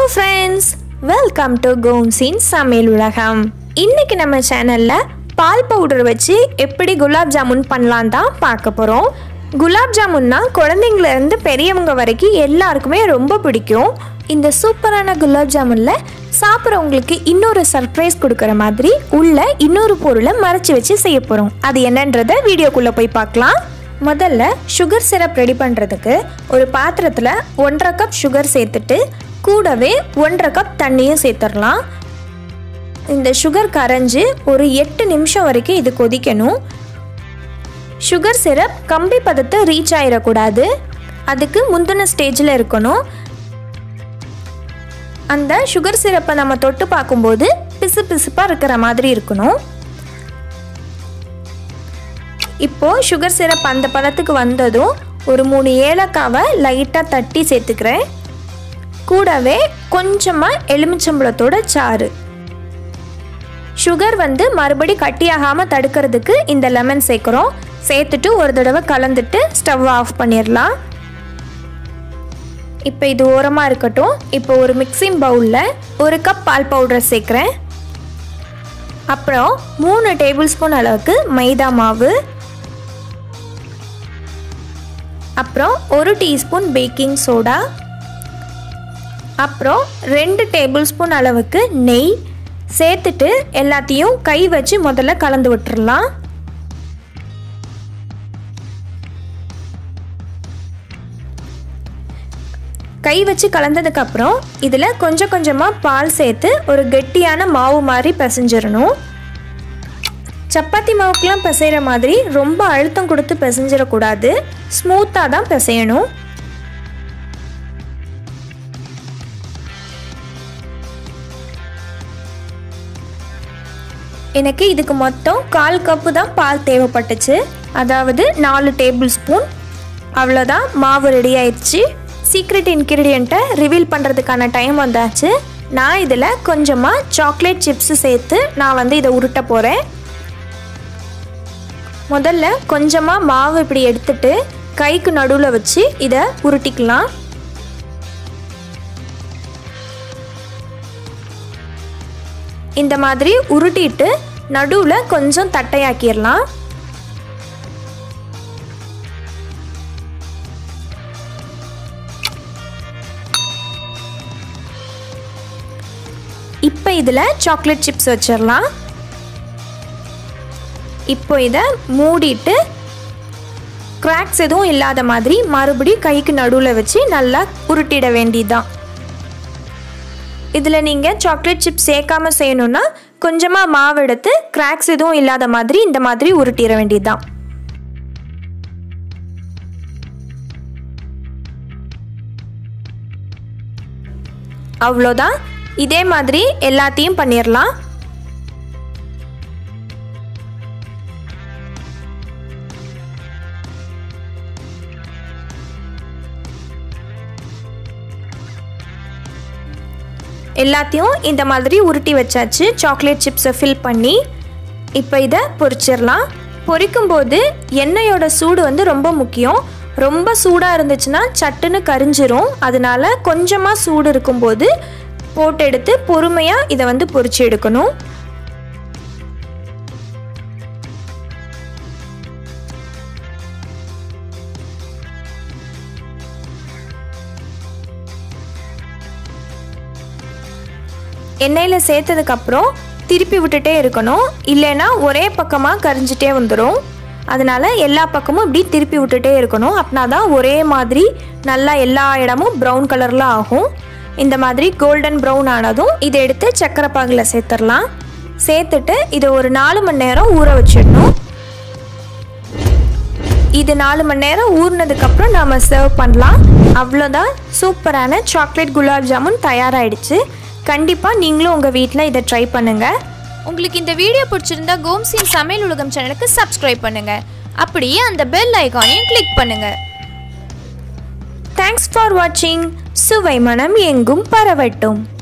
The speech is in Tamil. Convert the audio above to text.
ஃப்ரெண்ட்ஸ் வெல்கம் டு கோம்ஸின் சமையல் உலகம் இன்னைக்கு நம்ம சேனலில் பால் பவுடர் வச்சு எப்படி குலாப் ஜாமுன் பண்ணலாம் தான் பார்க்க போகிறோம் குலாப் ஜாமுன்னா குழந்தைங்கள இருந்து பெரியவங்க வரைக்கும் எல்லாருக்குமே ரொம்ப பிடிக்கும் இந்த சூப்பரான குலாப் ஜாமுனில் சாப்பிட்றவங்களுக்கு இன்னொரு சர்ப்ரைஸ் கொடுக்குற மாதிரி உள்ள இன்னொரு பொருளை மறைச்சி வச்சு செய்ய போகிறோம் அது என்னன்றதை வீடியோக்குள்ளே போய் பார்க்கலாம் முதல்ல சுகர் சிரப் ரெடி பண்ணுறதுக்கு ஒரு பாத்திரத்தில் ஒன்றரை கப் சுகர் சேர்த்துட்டு கூடவே ஒன்றரை கப் தண்ணியும் சேர்த்துடலாம் இந்த சுகர் கரைஞ்சி ஒரு எட்டு நிமிஷம் வரைக்கும் இது கொதிக்கணும் சுகர் சிரப் கம்பி பதத்தை ரீச் ஆயிடக்கூடாது அதுக்கு முந்தின ஸ்டேஜில் இருக்கணும் அந்த சுகர் சிரப்பை நம்ம தொட்டு பார்க்கும்போது பிசு பிசுப்பாக இருக்கிற மாதிரி இருக்கணும் இப்போ சுகர் சிரப் அந்த பதத்துக்கு வந்ததும் ஒரு மூணு ஏலக்காவை லைட்டாக தட்டி சேர்த்துக்கிறேன் கூடவே கொஞ்சமாக எலுமிச்சம்பழத்தோட சாறு சுகர் வந்து மறுபடி கட்டியாகாமல் தடுக்கிறதுக்கு இந்த லெமன் சேர்க்குறோம் சேர்த்துட்டு ஒரு தடவை கலந்துட்டு ஸ்டவ் ஆஃப் பண்ணிடலாம் இப்போ இது ஓரமாக இருக்கட்டும் இப்போ ஒரு மிக்சிங் பவுலில் ஒரு கப் பால் பவுடர் சேர்க்குறேன் அப்புறம் மூணு டேபிள் ஸ்பூன் அளவுக்கு மைதா மாவு அப்புறம் ஒரு டீஸ்பூன் பேக்கிங் சோடா அப்புறம் ரெண்டு டேபிள் ஸ்பூன் அளவுக்கு நெய் சேர்த்துட்டு எல்லாத்தையும் கை வச்சு முதல்ல கலந்து விட்டுறலாம் கை வச்சு கலந்ததுக்கப்புறம் இதில் கொஞ்சம் கொஞ்சமாக பால் சேர்த்து ஒரு கெட்டியான மாவு மாதிரி பிசைஞ்சிடணும் சப்பாத்தி மாவுக்கெலாம் பிசைகிற மாதிரி ரொம்ப அழுத்தம் கொடுத்து பிசைஞ்சிடக்கூடாது ஸ்மூத்தாக தான் பிசையணும் எனக்கு இதுக்கு மொத்தம் கால் கப்பு தான் பால் தேவைப்பட்டுச்சு அதாவது நாலு டேபிள் ஸ்பூன் அவ்வளோதான் மாவு ரெடி ஆயிடுச்சு சீக்ரெட் இன்க்ரீடியண்ட்டை ரிவீல் பண்ணுறதுக்கான டைம் வந்தாச்சு நான் இதில் கொஞ்சமாக சாக்லேட் சிப்ஸு சேர்த்து நான் வந்து இதை உருட்ட போகிறேன் முதல்ல கொஞ்சமாக மாவு இப்படி எடுத்துட்டு கைக்கு நடுவில் வச்சு இதை உருட்டிக்கலாம் இந்த மாதிரி உருட்டிட்டு நடுவில் கொஞ்சம் தட்டையாக்கிடலாம் இப்போ இதில் சாக்லேட் சிப்ஸ் வச்சிடலாம் இப்போ இதை மூடிட்டு கிராக்ஸ் எதுவும் இல்லாத மாதிரி மறுபடி கைக்கு நடுவில் வச்சு நல்லா உருட்டிட வேண்டியதுதான் இதில் நீங்கள் சாக்லேட் சிப்ஸ் சேர்க்காம செய்யணுன்னா கொஞ்சமாக மாவு எடுத்து கிராக்ஸ் எதுவும் இல்லாத மாதிரி இந்த மாதிரி உருட்டிட வேண்டியதுதான் அவ்வளோதான் இதே மாதிரி எல்லாத்தையும் பண்ணிடலாம் எல்லாத்தையும் இந்த மாதிரி உருட்டி வச்சாச்சு சாக்லேட் சிப்ஸை ஃபில் பண்ணி இப்போ இதை பொரிச்சிடலாம் பொரிக்கும்போது எண்ணெயோட சூடு வந்து ரொம்ப முக்கியம் ரொம்ப சூடாக இருந்துச்சுன்னா சட்டுன்னு கரிஞ்சிரும் அதனால கொஞ்சமாக சூடு இருக்கும்போது போட்டு எடுத்து பொறுமையாக இதை வந்து பொரிச்சு எடுக்கணும் எண்ணெயில் சேர்த்ததுக்கப்புறம் திருப்பி விட்டுட்டே இருக்கணும் இல்லைன்னா ஒரே பக்கமாக கரிஞ்சிட்டே வந்துடும் அதனால் எல்லா பக்கமும் இப்படி திருப்பி விட்டுட்டே இருக்கணும் அப்படின்னா தான் ஒரே மாதிரி நல்லா எல்லா இடமும் ப்ரௌன் கலரில் ஆகும் இந்த மாதிரி கோல்டன் ப்ரௌன் ஆனதும் இதை எடுத்து சக்கரை பாகில் சேர்த்துடலாம் சேர்த்துட்டு இதை ஒரு நாலு மணி நேரம் ஊற வச்சிடணும் இது நாலு மணி நேரம் ஊறினதுக்கப்புறம் நாம் சர்வ் பண்ணலாம் அவ்வளோதான் சூப்பரான சாக்லேட் குலாப் ஜாமுன் தயாராகிடுச்சு கண்டிப்பாக நீங்களும் உங்கள் வீட்டில் இதை ட்ரை பண்ணுங்கள் உங்களுக்கு இந்த வீடியோ பிடிச்சிருந்தா கோம்ஸின் சமையல் உலகம் சேனலுக்கு சப்ஸ்கிரைப் பண்ணுங்க அப்படியே அந்த பெல் ஐகானையும் கிளிக் பண்ணுங்க தேங்க்ஸ் ஃபார் வாட்சிங் சுவை மனம் எங்கும் பரவட்டும்